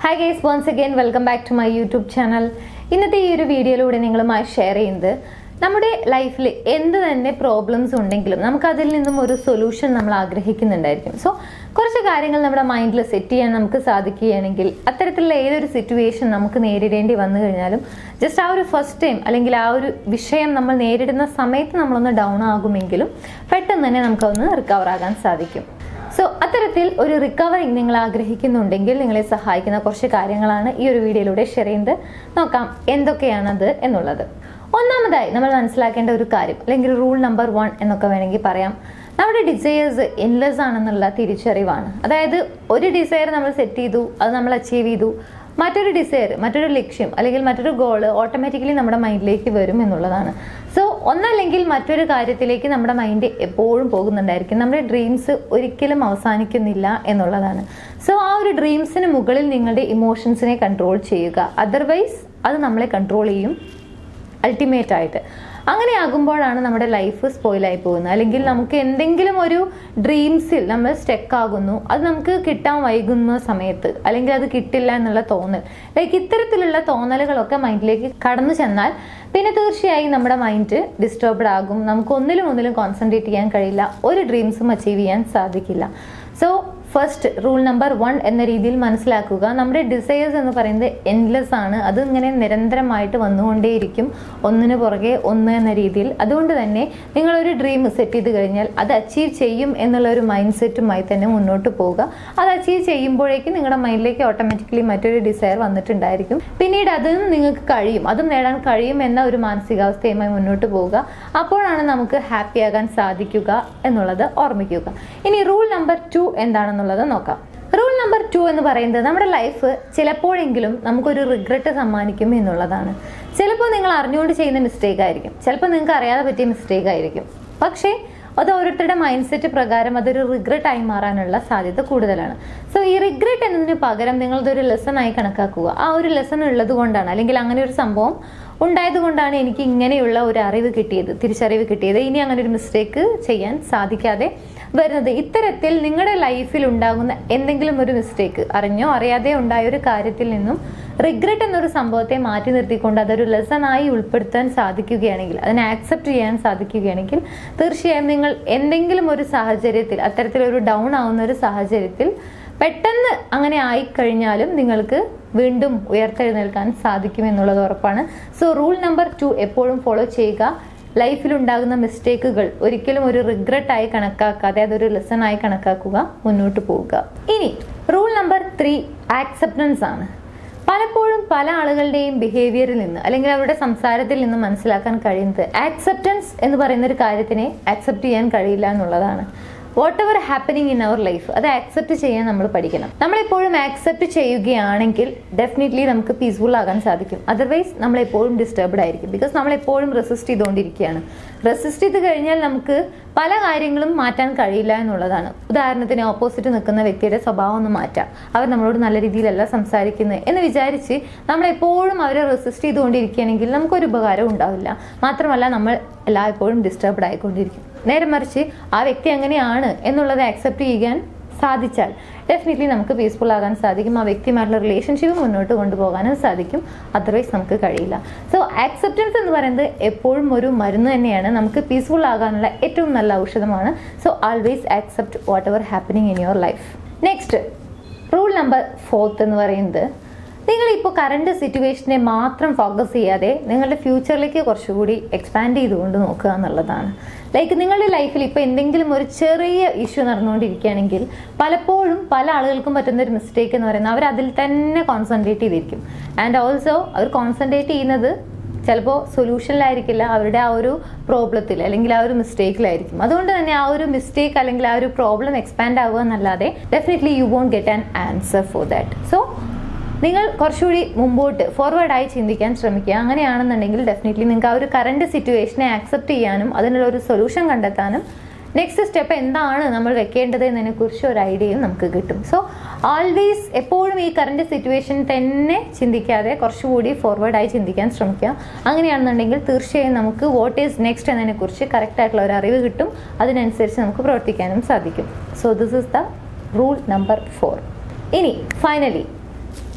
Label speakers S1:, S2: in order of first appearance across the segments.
S1: hi guys once again welcome back to my YouTube channel ഇന്നത്തെ ഈ ഒരു വീഡിയോയിലൂടെ നിങ്ങളുമായി ഷെയർ ചെയ്യുന്നത് നമ്മുടെ ലൈഫിൽ എന്ത് തന്നെ പ്രോബ്ലംസ് ഉണ്ടെങ്കിലും നമുക്ക് അതിൽ നിന്നും ഒരു സൊല്യൂഷൻ നമ്മൾ ആഗ്രഹിക്കുന്നുണ്ടായിരിക്കും സോ കുറച്ച് കാര്യങ്ങൾ നമ്മുടെ മൈൻഡിൽ സെറ്റ് ചെയ്യാൻ നമുക്ക് സാധിക്കുകയാണെങ്കിൽ അത്തരത്തിലുള്ള ഏതൊരു സിറ്റുവേഷൻ നമുക്ക് നേരിടേണ്ടി വന്നു കഴിഞ്ഞാലും ജസ്റ്റ് ആ ഒരു ഫസ്റ്റ് ടൈം അല്ലെങ്കിൽ ആ ഒരു വിഷയം നമ്മൾ നേരിടുന്ന സമയത്ത് നമ്മളൊന്ന് ഡൗൺ ആകുമെങ്കിലും പെട്ടെന്ന് തന്നെ നമുക്കൊന്ന് റിക്കവർ ആകാൻ സാധിക്കും സോ അത്തരത്തിൽ ഒരു റിക്കവറിങ് നിങ്ങൾ ആഗ്രഹിക്കുന്നുണ്ടെങ്കിൽ നിങ്ങളെ സഹായിക്കുന്ന കുറച്ച് കാര്യങ്ങളാണ് ഈ ഒരു വീഡിയോയിലൂടെ ഷെയർ ചെയ്യുന്നത് നോക്കാം എന്തൊക്കെയാണത് എന്നുള്ളത് ഒന്നാമതായി നമ്മൾ മനസ്സിലാക്കേണ്ട ഒരു കാര്യം അല്ലെങ്കിൽ റൂൾ നമ്പർ വൺ എന്നൊക്കെ വേണമെങ്കിൽ പറയാം നമ്മുടെ ഡിസയേഴ്സ് എൻലെസ് ആണെന്നുള്ള തിരിച്ചറിവാണ് അതായത് ഒരു ഡിസയർ നമ്മൾ സെറ്റ് ചെയ്തു അത് നമ്മൾ അച്ചീവ് ചെയ്തു മറ്റൊരു ഡിസയർ മറ്റൊരു ലക്ഷ്യം അല്ലെങ്കിൽ മറ്റൊരു ഗോള് ഓട്ടോമാറ്റിക്കലി നമ്മുടെ മൈൻഡിലേക്ക് വരും എന്നുള്ളതാണ് സോ ഒന്നല്ലെങ്കിൽ മറ്റൊരു കാര്യത്തിലേക്ക് നമ്മുടെ മൈൻഡ് എപ്പോഴും പോകുന്നുണ്ടായിരിക്കും നമ്മുടെ ഡ്രീംസ് ഒരിക്കലും അവസാനിക്കുന്നില്ല എന്നുള്ളതാണ് സോ ആ ഒരു ഡ്രീംസിന് മുകളിൽ നിങ്ങളുടെ ഇമോഷൻസിനെ കൺട്രോൾ ചെയ്യുക അതർവൈസ് അത് നമ്മളെ കൺട്രോൾ ചെയ്യും അൾട്ടിമേറ്റ് ആയിട്ട് അങ്ങനെ ആകുമ്പോഴാണ് നമ്മുടെ ലൈഫ് സ്പോയിലായി പോകുന്നത് അല്ലെങ്കിൽ നമുക്ക് എന്തെങ്കിലും ഒരു ഡ്രീംസിൽ നമ്മൾ സ്റ്റെക്ക് ആകുന്നു അത് നമുക്ക് കിട്ടാൻ വൈകുന്ന സമയത്ത് അല്ലെങ്കിൽ അത് കിട്ടില്ല എന്നുള്ള തോന്നൽ ലൈക്ക് ഇത്തരത്തിലുള്ള തോന്നലുകളൊക്കെ മൈൻഡിലേക്ക് കടന്നു ചെന്നാൽ പിന്നെ തീർച്ചയായും നമ്മുടെ മൈൻഡ് ഡിസ്റ്റർബ്ഡ് ആകും നമുക്ക് ഒന്നിലും ഒന്നിലും കോൺസെൻട്രേറ്റ് ചെയ്യാൻ കഴിയില്ല ഒരു ഡ്രീംസും അച്ചീവ് ചെയ്യാൻ സാധിക്കില്ല so first rule number one എന്ന രീതിയിൽ മനസ്സിലാക്കുക നമ്മുടെ ഡിസയേഴ്സ് എന്ന് പറയുന്നത് എൻലെസ് ആണ് അത് ഇങ്ങനെ നിരന്തരമായിട്ട് വന്നുകൊണ്ടേയിരിക്കും ഒന്നിനു പുറകെ ഒന്ന് എന്ന രീതിയിൽ അതുകൊണ്ട് തന്നെ നിങ്ങളൊരു ഡ്രീം സെറ്റ് ചെയ്ത് കഴിഞ്ഞാൽ അത് അച്ചീവ് ചെയ്യും എന്നുള്ള ഒരു മൈൻഡ് സെറ്റുമായി തന്നെ മുന്നോട്ട് പോവുക അത് അച്ചീവ് ചെയ്യുമ്പോഴേക്കും നിങ്ങളുടെ മൈൻഡിലേക്ക് ഓട്ടോമാറ്റിക്കലി മറ്റൊരു ഡിസയർ വന്നിട്ടുണ്ടായിരിക്കും പിന്നീട് അതും നിങ്ങൾക്ക് കഴിയും അതും നേടാൻ കഴിയും എന്ന ഒരു മാനസികാവസ്ഥയുമായി മുന്നോട്ട് പോവുക അപ്പോഴാണ് നമുക്ക് ഹാപ്പി ആകാൻ സാധിക്കുക എന്നുള്ളത് ഓർമ്മിക്കുക ഇനി റൂൾ നമ്പർ ടു എന്താണെന്നുള്ളത് നോക്കാം റൂൾ നമ്പർ ടു എന്ന് പറയുന്നത് നമ്മുടെ ലൈഫ് ചിലപ്പോഴെങ്കിലും നമുക്കൊരു റിഗ്രറ്റ് സമ്മാനിക്കും എന്നുള്ളതാണ് ചിലപ്പോൾ നിങ്ങൾ അറിഞ്ഞുകൊണ്ട് ചെയ്യുന്ന മിസ്റ്റേക്ക് ആയിരിക്കും ചിലപ്പോൾ നിങ്ങൾക്ക് അറിയാതെ പറ്റിയ മിസ്റ്റേക്ക് ആയിരിക്കും പക്ഷേ അത് ഓരോരുത്തരുടെ മൈൻഡ് സെറ്റ് പ്രകാരം അതൊരു റിഗ്രറ്റ് ആയി മാറാനുള്ള സാധ്യത കൂടുതലാണ് സോ ഈ റിഗ്രറ്റ് എന്നതിന് പകരം നിങ്ങളതൊരു ലെസൺ ആയി കണക്കാക്കുക ആ ഒരു ലെസൺ ഉള്ളത് കൊണ്ടാണ് അല്ലെങ്കിൽ അങ്ങനെ ഒരു സംഭവം ഉണ്ടായത് കൊണ്ടാണ് എനിക്ക് ഇങ്ങനെയുള്ള ഒരു അറിവ് കിട്ടിയത് തിരിച്ചറിവ് കിട്ടിയത് ഇനി അങ്ങനെ ഒരു മിസ്റ്റേക്ക് ചെയ്യാൻ സാധിക്കാതെ വരുന്നത് ഇത്തരത്തിൽ നിങ്ങളുടെ ലൈഫിൽ ഉണ്ടാകുന്ന എന്തെങ്കിലും ഒരു മിസ്റ്റേക്ക് അറിഞ്ഞോ അറിയാതെ ഉണ്ടായ ഒരു കാര്യത്തിൽ നിന്നും റിഗ്രറ്റ് എന്നൊരു സംഭവത്തെ മാറ്റി നിർത്തിക്കൊണ്ട് അതൊരു ലെസൺ ആയി ഉൾപ്പെടുത്താൻ സാധിക്കുകയാണെങ്കിൽ അതിനെ ആക്സെപ്റ്റ് ചെയ്യാൻ സാധിക്കുകയാണെങ്കിൽ തീർച്ചയായും നിങ്ങൾ എന്തെങ്കിലും ഒരു സാഹചര്യത്തിൽ അത്തരത്തിലൊരു ഡൗൺ ആവുന്ന ഒരു സാഹചര്യത്തിൽ പെട്ടെന്ന് അങ്ങനെ ആയിക്കഴിഞ്ഞാലും നിങ്ങൾക്ക് വീണ്ടും ഉയർത്തെഴുന്നേൽക്കാൻ സാധിക്കും എന്നുള്ളത് ഉറപ്പാണ് സോ റൂൾ നമ്പർ ടു എപ്പോഴും ഫോളോ ചെയ്യുക ലൈഫിൽ ഉണ്ടാകുന്ന മിസ്റ്റേക്കുകൾ ഒരിക്കലും ഒരു റിഗ്രറ്റ് ആയി കണക്കാക്കാതെ അതൊരു ലെസൺ ആയി കണക്കാക്കുക മുന്നോട്ട് പോവുക ഇനി റൂൾ നമ്പർ ത്രീ ആക്സെപ്റ്റൻസ് ആണ് പലപ്പോഴും പല ആളുകളുടെയും ബിഹേവിയറിൽ നിന്ന് അല്ലെങ്കിൽ അവരുടെ സംസാരത്തിൽ നിന്ന് മനസ്സിലാക്കാൻ കഴിയുന്നത് ആക്സെപ്റ്റൻസ് എന്ന് പറയുന്ന ഒരു കാര്യത്തിനെ ആക്സെപ്റ്റ് ചെയ്യാൻ കഴിയില്ല എന്നുള്ളതാണ് whatever happening in our life അത് ആക്സെപ്റ്റ് ചെയ്യാൻ നമ്മൾ പഠിക്കണം നമ്മളെപ്പോഴും ആക്സെപ്റ്റ് ചെയ്യുകയാണെങ്കിൽ ഡെഫിനറ്റ്ലി നമുക്ക് പീസ്ഫുൾ ആകാൻ സാധിക്കും അതർവൈസ് നമ്മളെപ്പോഴും ഡിസ്റ്റർബ്ഡ് ആയിരിക്കും ബിക്കോസ് നമ്മളെപ്പോഴും റെസിസ്റ്റ് ചെയ്തുകൊണ്ടിരിക്കുകയാണ് റെസിസ്റ്റ് ചെയ്ത് കഴിഞ്ഞാൽ നമുക്ക് പല കാര്യങ്ങളും മാറ്റാൻ കഴിയില്ല എന്നുള്ളതാണ് ഉദാഹരണത്തിന് ഓപ്പോസിറ്റ് നിൽക്കുന്ന വ്യക്തിയുടെ സ്വഭാവം ഒന്ന് മാറ്റാം അവർ നമ്മളോട് നല്ല രീതിയിലല്ല സംസാരിക്കുന്നത് എന്ന് വിചാരിച്ച് നമ്മളെപ്പോഴും അവരെ റെസിസ്റ്റ് ചെയ്തുകൊണ്ടിരിക്കുകയാണെങ്കിൽ നമുക്കൊരു ഉപകാരം ഉണ്ടാവില്ല മാത്രമല്ല നമ്മൾ എല്ലായ്പ്പോഴും ഡിസ്റ്റർബ്ഡ് ആയിക്കൊണ്ടിരിക്കും നേരെ മറിച്ച് ആ വ്യക്തി എങ്ങനെയാണ് എന്നുള്ളത് ആക്സെപ്റ്റ് ചെയ്യാൻ സാധിച്ചാൽ ഡെഫിനറ്റ്ലി നമുക്ക് പീസ്ഫുൾ ആകാൻ സാധിക്കും ആ വ്യക്തിയുമായിട്ടുള്ള റിലേഷൻഷിപ്പ് മുന്നോട്ട് കൊണ്ടുപോകാനും സാധിക്കും അതർവൈസ് നമുക്ക് കഴിയില്ല സോ ആക്സെപ്റ്റൻസ് എന്ന് പറയുന്നത് എപ്പോഴും ഒരു മരുന്ന് തന്നെയാണ് നമുക്ക് പീസ്ഫുൾ ആകാനുള്ള ഏറ്റവും നല്ല ഔഷധമാണ് so always accept whatever happening in your life next rule number fourth എന്ന് പറയുന്നത് നിങ്ങൾ ഇപ്പോൾ കറണ്ട് സിറ്റുവേഷനെ മാത്രം ഫോക്കസ് ചെയ്യാതെ നിങ്ങളുടെ ഫ്യൂച്ചറിലേക്ക് കുറച്ചുകൂടി എക്സ്പാൻഡ് ചെയ്തുകൊണ്ട് നോക്കുക എന്നുള്ളതാണ് ലൈക്ക് നിങ്ങളുടെ ലൈഫിൽ ഇപ്പോൾ എന്തെങ്കിലും ഒരു ചെറിയ ഇഷ്യൂ നടന്നുകൊണ്ടിരിക്കുകയാണെങ്കിൽ പലപ്പോഴും പല ആളുകൾക്കും പറ്റുന്ന ഒരു മിസ്റ്റേക്ക് എന്ന് പറയുന്നത് അവർ അതിൽ തന്നെ കോൺസെൻട്രേറ്റ് ചെയ്തിരിക്കും ആൻഡ് ഓൾസോ അവർ കോൺസെൻട്രേറ്റ് ചെയ്യുന്നത് ചിലപ്പോൾ സൊല്യൂഷനിലായിരിക്കില്ല അവരുടെ ആ ഒരു പ്രോബ്ലത്തിൽ അല്ലെങ്കിൽ ആ ഒരു മിസ്റ്റേക്കിലായിരിക്കും അതുകൊണ്ട് തന്നെ ആ ഒരു മിസ്റ്റേക്ക് അല്ലെങ്കിൽ ആ ഒരു പ്രോബ്ലം എക്സ്പാൻഡ് ആവുക എന്നല്ലാതെ definitely you won't get an answer for that so നിങ്ങൾ കുറച്ചുകൂടി മുമ്പോട്ട് ഫോർവേഡായി ചിന്തിക്കാൻ ശ്രമിക്കുക അങ്ങനെയാണെന്നുണ്ടെങ്കിൽ ഡെഫിനറ്റ്ലി നിങ്ങൾക്ക് ആ ഒരു കറണ്ട് സിറ്റുവേഷനെ ആക്സെപ്റ്റ് ചെയ്യാനും അതിനുള്ള ഒരു സൊല്യൂഷൻ കണ്ടെത്താനും നെക്സ്റ്റ് സ്റ്റെപ്പ് എന്താണ് നമ്മൾ വെക്കേണ്ടത് എന്നതിനെക്കുറിച്ച് ഒരു ഐഡിയയും നമുക്ക് കിട്ടും സോ ആൾവേസ് എപ്പോഴും ഈ കറണ്ട് സിറ്റുവേഷൻ തന്നെ ചിന്തിക്കാതെ കുറച്ചുകൂടി ഫോർവേഡായി ചിന്തിക്കാൻ ശ്രമിക്കുക അങ്ങനെയാണെന്നുണ്ടെങ്കിൽ തീർച്ചയായും നമുക്ക് വാട്ട് ഈസ് നെക്സ്റ്റ് എന്നതിനെക്കുറിച്ച് കറക്റ്റ് ആയിട്ടുള്ള ഒരു അറിവ് കിട്ടും അതിനനുസരിച്ച് നമുക്ക് പ്രവർത്തിക്കാനും സാധിക്കും so this is the rule number four ഇനി ഫൈനലി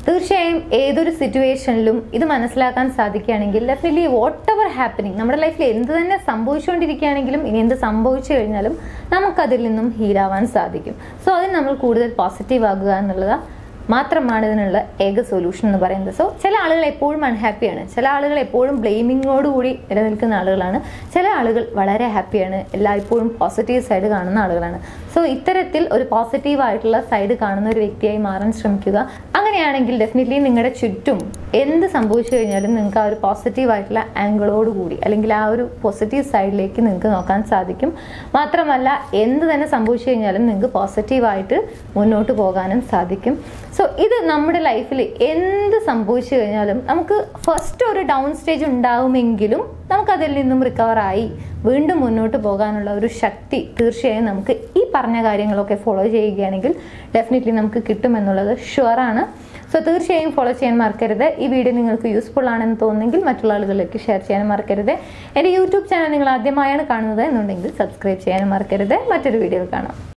S1: തീർച്ചയായും ഏതൊരു സിറ്റുവേഷനിലും ഇത് മനസ്സിലാക്കാൻ സാധിക്കുകയാണെങ്കിൽ ഡെഫിനറ്റ്ലി വാട്ട് എവർ ഹാപ്പനിങ് നമ്മുടെ ലൈഫിൽ എന്ത് തന്നെ സംഭവിച്ചുകൊണ്ടിരിക്കുകയാണെങ്കിലും ഇനി എന്ത് സംഭവിച്ചു കഴിഞ്ഞാലും നമുക്കതിൽ നിന്നും ഹീലാവാൻ സാധിക്കും സോ അതിന് നമ്മൾ കൂടുതൽ പോസിറ്റീവ് ആകുക എന്നുള്ളത് മാത്രമാണ് ഇതിനുള്ള ഏക സൊല്യൂഷൻ എന്ന് പറയുന്നത് സോ ചില ആളുകൾ എപ്പോഴും അൺഹാപ്പിയാണ് ചില ആളുകൾ എപ്പോഴും ബ്ലെയിമിങ്ങോടുകൂടി നിലനിൽക്കുന്ന ആളുകളാണ് ചില ആളുകൾ വളരെ ഹാപ്പിയാണ് എല്ലായ്പ്പോഴും പോസിറ്റീവ് സൈഡ് കാണുന്ന ആളുകളാണ് സോ ഇത്തരത്തിൽ ഒരു പോസിറ്റീവ് ആയിട്ടുള്ള സൈഡ് കാണുന്ന ഒരു വ്യക്തിയായി മാറാൻ ശ്രമിക്കുക അങ്ങനെയാണെങ്കിൽ ഡെഫിനറ്റ്ലി നിങ്ങളുടെ ചുറ്റും എന്ത് സംഭവിച്ചു കഴിഞ്ഞാലും നിങ്ങൾക്ക് ആ ഒരു പോസിറ്റീവ് ആയിട്ടുള്ള ആംഗിളോട് കൂടി അല്ലെങ്കിൽ ആ ഒരു പോസിറ്റീവ് സൈഡിലേക്ക് നിങ്ങൾക്ക് നോക്കാൻ സാധിക്കും മാത്രമല്ല എന്ത് തന്നെ സംഭവിച്ചു കഴിഞ്ഞാലും നിങ്ങൾക്ക് പോസിറ്റീവായിട്ട് മുന്നോട്ട് പോകാനും സാധിക്കും സോ ഇത് നമ്മുടെ ലൈഫിൽ എന്ത് സംഭവിച്ചു കഴിഞ്ഞാലും നമുക്ക് ഫസ്റ്റ് ഒരു ഡൗൺ സ്റ്റേജ് ഉണ്ടാവുമെങ്കിലും നമുക്കതിൽ നിന്നും റിക്കവർ ആയി വീണ്ടും മുന്നോട്ട് പോകാനുള്ള ഒരു ശക്തി തീർച്ചയായും നമുക്ക് ഈ പറഞ്ഞ കാര്യങ്ങളൊക്കെ ഫോളോ ചെയ്യുകയാണെങ്കിൽ ഡെഫിനറ്റ്ലി നമുക്ക് കിട്ടുമെന്നുള്ളത് ഷുവറാണ് സോ തീർച്ചയായും ഫോളോ ചെയ്യാൻ മറക്കരുത് ഈ വീഡിയോ നിങ്ങൾക്ക് യൂസ്ഫുൾ ആണെന്ന് തോന്നുന്നെങ്കിൽ മറ്റുള്ള ആളുകളിലേക്ക് ഷെയർ ചെയ്യാനും മറക്കരുത് എൻ്റെ യൂട്യൂബ് ചാനൽ നിങ്ങൾ ആദ്യമായാണ് കാണുന്നത് എന്നുണ്ടെങ്കിൽ സബ്സ്ക്രൈബ് ചെയ്യാനും മറക്കരുത് മറ്റൊരു വീഡിയോയിൽ കാണാം